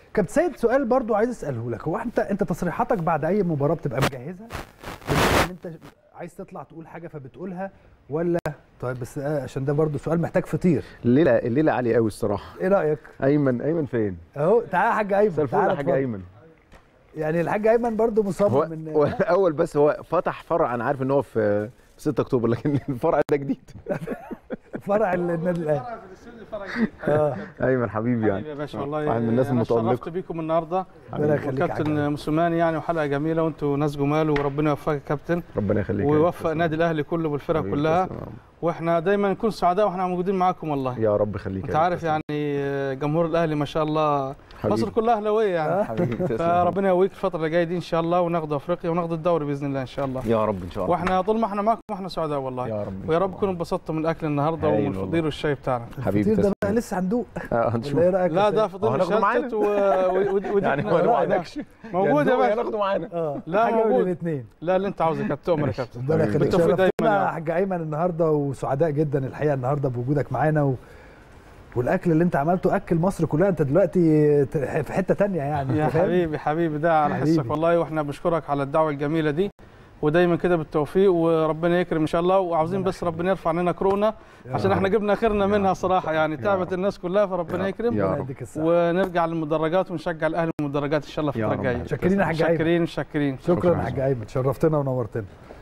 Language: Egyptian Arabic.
كابتن سيد سؤال برضو عايز اساله لك هو انت انت تصريحاتك بعد اي مباراه بتبقى مجهزها بتبقى ان انت عايز تطلع تقول حاجه فبتقولها ولا طيب بس آه عشان ده برضو سؤال محتاج فطير الليله الليله عاليه قوي الصراحه ايه رايك ايمن ايمن فين اهو تعالى يا حاج ايمن مساء الفل تعالى يا حاج اتفضل. ايمن يعني الحاج ايمن برضو هو مصمم ان هو اول بس هو فتح فرع انا عارف ان هو في في 6 اكتوبر لكن الفرع ده جديد فرع النادي الاهلي اه ايمن حبيبي يعني حبيبي يا باشا والله واحد من الناس أنا المتألقة. شرفت بيكم النهارده ربنا يخليك يا حاج كابتن أيمن. موسوماني يعني وحلقه جميله وانتوا ناس جمال وربنا يوفقك يا كابتن ربنا يخليك يا ويوفق أستاذ. النادي الاهلي كله والفرق حبيبي كلها تسلم. واحنا دايما نكون سعداء واحنا موجودين معاكم والله يا رب يخليك انت يا عارف أستاذ. يعني جمهور الاهلي ما شاء الله حبيبي. مصر كلها اهلاويه يعني حبيبي تسلم. فربنا يقويك الفتره اللي جايه دي ان شاء الله وناخد افريقيا وناخد الدوري باذن الله ان شاء الله يا رب ان شاء الله واحنا طول ما احنا معاكم احنا سعداء والله يا رب إن ويا شاء رب الله. تكونوا انبسطتوا من الاكل النهارده هايل ومن والله. الفطير والشاي بتاعنا حبيبي الفطير ده تسلم. بقى لسه هندوق آه، هنشوف ولا ايه رايك لا يا ده سيد؟ فطير هو هناخده معانا؟ مشلتت و- و- ودي يعني كنا- هو لا، ما ده عندكش موجود يا باشا ناخده معانا اه لا، حاجه موجود. من الاثنين لا اللي انت عاوزه كابتن تؤمر يا كابتن ربنا يخليك بالتوفيق شرفتنا دايما يا يا حاج ايمن النهارده وسعداء جدا الحقيقه النهارده بوجودك معانا و... والاكل اللي انت عملته اكل مصر كلها انت دلوقتي ت- في حته تانية يعني يا أنت فاهم؟ حبيبي حبيبي ده على حبيبي. حسك والله واحنا بنشكرك على الدعوه الجميله دي ودايما كده بالتوفيق وربنا يكرم ان شاء الله وعاوزين بس ربنا يرفع عننا كورونا عشان احنا جبنا خيرنا منها صراحه يعني تعبت الناس كلها فربنا يكرم يا ربنا رب. يديك الصحه ونرجع للمدرجات ونشجع الاهلي المدرجات ان شاء الله يا الفتره رب. الجايه شاكرين يا حاج ايمن شاكرين شاكرين شكرا شكراً. يا حاج ايمن شرفتنا ونورتنا